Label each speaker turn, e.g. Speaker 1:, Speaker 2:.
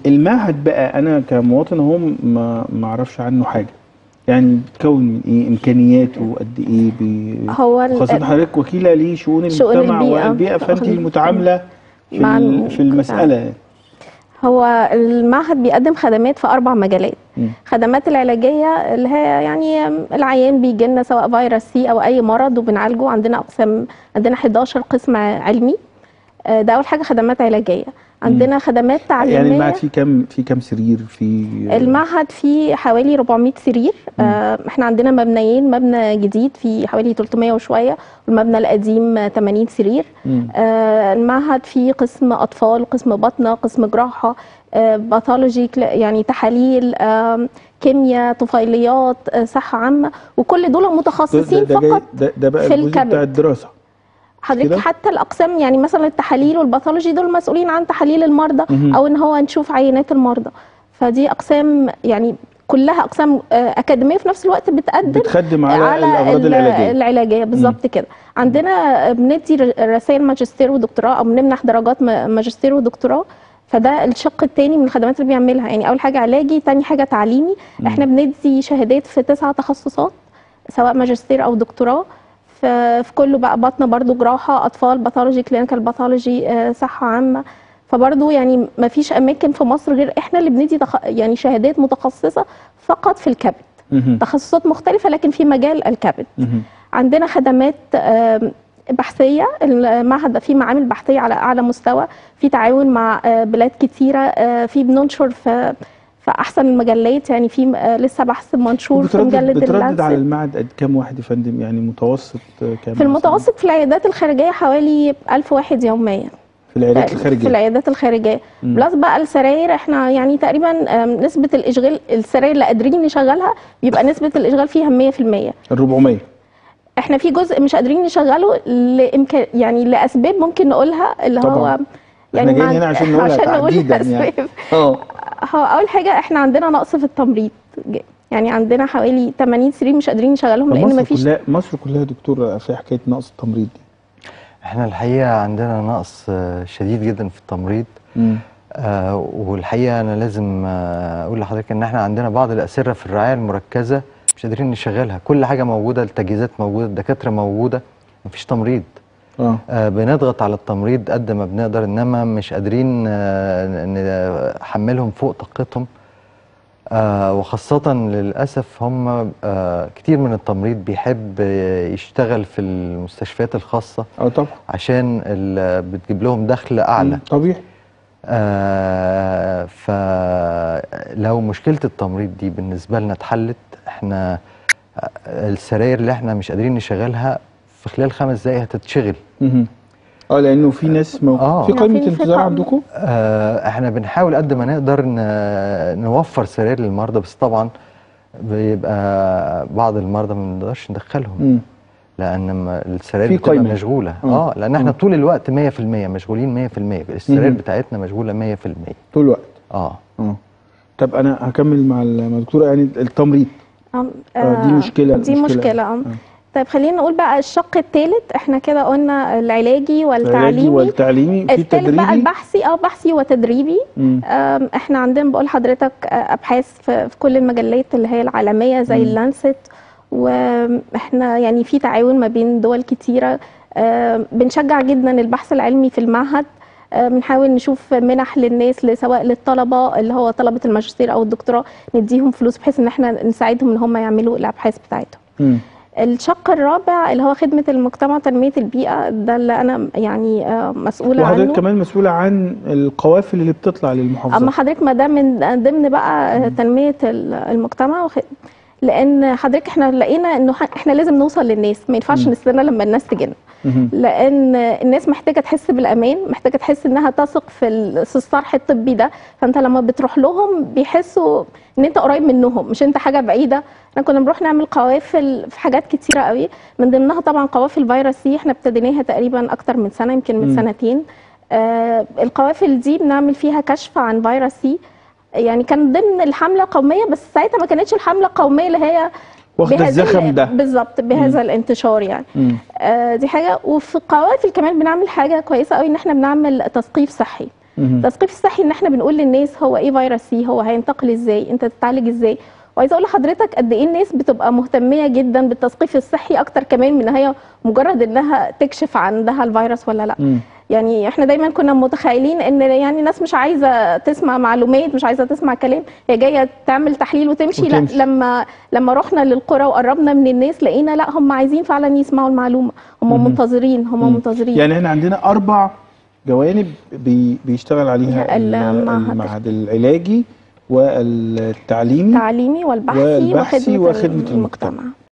Speaker 1: المعهد بقى انا كمواطن اهو ما ما اعرفش عنه حاجه يعني بيتكون من ايه امكانياته قد ايه بي...
Speaker 2: هو ال-
Speaker 1: خاصه حضرتك وكيله لشؤون
Speaker 2: شؤون
Speaker 1: المجتمع
Speaker 2: البيئة.
Speaker 1: والبيئه فانت
Speaker 2: واخدة-
Speaker 1: المتعامله في
Speaker 2: مع
Speaker 1: ال-
Speaker 2: الم-
Speaker 1: في المساله
Speaker 2: هو المعهد بيقدم خدمات في اربع مجالات
Speaker 1: مم.
Speaker 2: خدمات العلاجيه اللي هي يعني العيان بيجي لنا سواء فيروس سي او اي مرض وبنعالجه عندنا اقسام عندنا 11 قسم علمي آه، ده اول حاجه خدمات علاجيه عندنا خدمات تعليميه
Speaker 1: يعني المعهد فيه كام في كام سرير في
Speaker 2: المعهد فيه حوالي 400 سرير آه، احنا عندنا مبنيين مبنى جديد فيه حوالي 300 وشويه والمبنى القديم آه، 80 سرير
Speaker 1: مم.
Speaker 2: آه، المعهد فيه قسم اطفال قسم بطنه قسم جراحه آه، باثولوجي كلا- يعني تحاليل آم، كيمياء طفيليات آه، صحه عامه وكل دول
Speaker 1: ده,
Speaker 2: متخصصين
Speaker 1: ده, جاي-
Speaker 2: فقط
Speaker 1: ده, ده بقى
Speaker 2: في
Speaker 1: الجزء
Speaker 2: الكبد.
Speaker 1: بتاع الدراسه
Speaker 2: حضرتك
Speaker 1: كده؟
Speaker 2: حتى الاقسام يعني مثلا التحاليل والباثولوجي دول مسؤولين عن تحاليل المرضى
Speaker 1: مهم.
Speaker 2: او ان هو نشوف عينات المرضى فدي اقسام يعني كلها اقسام آه، اكاديميه في نفس الوقت بتقدم
Speaker 1: بتخدم على, الاغراض
Speaker 2: ال-
Speaker 1: العلاجيه
Speaker 2: العلاجيه بالظبط كده عندنا بندي ر- رسائل ماجستير ودكتوراه او بنمنح درجات م- ماجستير ودكتوراه فده الشق الثاني من الخدمات اللي بيعملها يعني اول حاجه علاجي تاني حاجه تعليمي احنا بندي شهادات في تسع تخصصات سواء ماجستير او دكتوراه في في كله بقى بطن برضو جراحه اطفال باثولوجي كلينيكال باثولوجي آه، صحه عامه فبرضو يعني ما فيش اماكن في مصر غير احنا اللي بندي تخ... يعني شهادات متخصصه فقط في الكبد
Speaker 1: مهم.
Speaker 2: تخصصات مختلفه لكن في مجال الكبد
Speaker 1: مهم.
Speaker 2: عندنا خدمات آم، بحثيه المعهد ده فيه معامل بحثيه على اعلى مستوى في تعاون مع آه، بلاد كتيره آه، في بننشر في في احسن المجلات يعني في آه، لسه بحث منشور في
Speaker 1: بتردد,
Speaker 2: مجله
Speaker 1: بتردد على
Speaker 2: اللانست
Speaker 1: المعهد قد كام واحد يا فندم يعني متوسط آه، كام
Speaker 2: في المتوسط في العيادات الخارجيه حوالي 1000 واحد يوميا
Speaker 1: في العيادات
Speaker 2: في
Speaker 1: الخارجيه
Speaker 2: العيادات الخارجيه
Speaker 1: مم.
Speaker 2: بلس بقى السراير احنا يعني تقريبا آم، نسبه الاشغال السراير اللي قادرين نشغلها بيبقى نسبه الاشغال فيها 100%
Speaker 1: ال 400
Speaker 2: احنا في جزء مش قادرين نشغله لامكان يعني لاسباب ممكن نقولها اللي
Speaker 1: طبعاً.
Speaker 2: هو
Speaker 1: احنا جايين
Speaker 2: مع-
Speaker 1: هنا عشان نقولها
Speaker 2: عشان نقول
Speaker 1: تحديدا يعني
Speaker 2: الأسباب.
Speaker 1: اه
Speaker 2: هو اول حاجه احنا عندنا نقص في التمريض يعني عندنا حوالي 80 سرير مش قادرين نشغلهم لان
Speaker 1: مصر
Speaker 2: مفيش
Speaker 1: كلها مصر كلها يا دكتور في حكايه نقص التمريض دي
Speaker 3: احنا الحقيقه عندنا نقص آه، شديد جدا في التمريض
Speaker 1: مم.
Speaker 3: آه والحقيقه انا لازم آه، اقول لحضرتك ان احنا عندنا بعض الاسره في الرعايه المركزه مش قادرين نشغلها كل حاجه موجوده التجهيزات موجوده الدكاتره موجوده مفيش تمريض
Speaker 1: اه
Speaker 3: آه بنضغط على التمريض قد ما بنقدر انما مش قادرين آه نحملهم فوق طاقتهم آه وخاصة للأسف هم آه كتير من التمريض بيحب آه، يشتغل في المستشفيات الخاصة
Speaker 1: اه طبعا
Speaker 3: عشان ال- بتجيب لهم دخل أعلى
Speaker 1: مم. طبيعي
Speaker 3: آه فلو مشكلة التمريض دي بالنسبة لنا اتحلت احنا آه، السراير اللي احنا مش قادرين نشغلها في خلال خمس دقايق هتتشغل
Speaker 1: مهم. اه لانه في ناس مو...
Speaker 3: آه.
Speaker 1: في قائمه
Speaker 2: في- في
Speaker 1: انتظار
Speaker 2: قائمة.
Speaker 1: عندكم
Speaker 3: آه احنا بنحاول قد ما نقدر ن- نوفر سراير للمرضى بس طبعا بيبقى بعض المرضى ما بنقدرش ندخلهم
Speaker 1: مم.
Speaker 3: لان ما- السراير
Speaker 1: في
Speaker 3: بتبقى
Speaker 1: قايمة.
Speaker 3: مشغوله
Speaker 1: آه.
Speaker 3: اه لان احنا
Speaker 1: آه.
Speaker 3: طول الوقت 100% مشغولين 100% السراير
Speaker 1: مم.
Speaker 3: بتاعتنا مشغوله 100%
Speaker 1: طول الوقت
Speaker 3: اه
Speaker 1: اه طب انا هكمل مع ال- مع الدكتوره يعني التمريض
Speaker 2: آم،
Speaker 1: آه، دي مشكلة-
Speaker 2: دي
Speaker 1: مشكلة.
Speaker 2: مشكله اه
Speaker 1: آه.
Speaker 2: طيب خلينا نقول بقى الشق الثالث احنا كده قلنا العلاجي
Speaker 1: العلاجي
Speaker 2: والتعليمي
Speaker 1: والتعليمي في
Speaker 2: الثالث بقى
Speaker 1: تدريبي
Speaker 2: البحثي اه بحثي وتدريبي
Speaker 1: مم.
Speaker 2: آم، احنا عندنا بقول حضرتك آه، ابحاث في في كل المجلات اللي هي العالميه زي
Speaker 1: مم.
Speaker 2: اللانست واحنا يعني في تعاون ما بين دول كتيره آم، بنشجع جدا البحث العلمي في المعهد آه، بنحاول نشوف منح للناس ل- سواء للطلبه اللي هو طلبه الماجستير او الدكتوراه نديهم فلوس بحيث ان احنا نساعدهم ان هم يعملوا الابحاث بتاعتهم
Speaker 1: مم.
Speaker 2: الشق الرابع اللي هو خدمه المجتمع وتنميه البيئه ده اللي انا يعني آه، مسؤوله عنه
Speaker 1: وحضرتك كمان مسؤوله عن القوافل اللي بتطلع للمحافظات
Speaker 2: اما حضرتك ما ده من ضمن بقى تنميه ال- المجتمع وخ... لان حضرتك احنا لقينا انه ح- احنا لازم نوصل للناس ما ينفعش
Speaker 1: مم.
Speaker 2: نستنى لما الناس تجينا
Speaker 1: مهم.
Speaker 2: لان الناس محتاجه تحس بالامان محتاجه تحس انها تثق في ال- في الصرح الطبي ده فانت لما بتروح لهم بيحسوا ان انت قريب منهم مش انت حاجه بعيده احنا كنا بنروح نعمل قوافل في حاجات كتيره قوي من ضمنها طبعا قوافل فيروس سي احنا ابتديناها تقريبا اكتر من سنه يمكن من
Speaker 1: مم.
Speaker 2: سنتين آه القوافل دي بنعمل فيها كشف عن فيروس سي يعني كان ضمن الحمله القوميه بس ساعتها ما كانتش الحمله القوميه اللي هي
Speaker 1: واخده
Speaker 2: بهذه
Speaker 1: الزخم
Speaker 2: ال-
Speaker 1: ده
Speaker 2: بالظبط بهذا الانتشار يعني
Speaker 1: مم.
Speaker 2: آه، دي حاجه وفي القوافل كمان بنعمل حاجه كويسه قوي ان احنا بنعمل تثقيف صحي
Speaker 1: مهم.
Speaker 2: التثقيف الصحي ان احنا بنقول للناس هو ايه فيروس سي هو هينتقل ازاي انت تتعالج ازاي وعايزه اقول لحضرتك قد ايه الناس بتبقى مهتميه جدا بالتثقيف الصحي اكتر كمان من إن هي مجرد انها تكشف عندها الفيروس ولا لا
Speaker 1: مم.
Speaker 2: يعني احنا دايما كنا متخيلين ان يعني الناس مش عايزه تسمع معلومات مش عايزه تسمع كلام هي جايه تعمل تحليل وتمشي,
Speaker 1: وتمشي.
Speaker 2: لا لما لما رحنا للقرى وقربنا من الناس لقينا لا هم عايزين فعلا يسمعوا المعلومه هم
Speaker 1: مهم.
Speaker 2: منتظرين هم
Speaker 1: مم.
Speaker 2: منتظرين
Speaker 1: يعني احنا عندنا اربع جوانب بي بيشتغل عليها ال-
Speaker 2: المعهد.
Speaker 1: المعهد العلاجي والتعليمي
Speaker 2: التعليمي والبحثي,
Speaker 1: والبحثي
Speaker 2: وخدمه,
Speaker 1: وخدمة المجتمع.
Speaker 2: المجتمع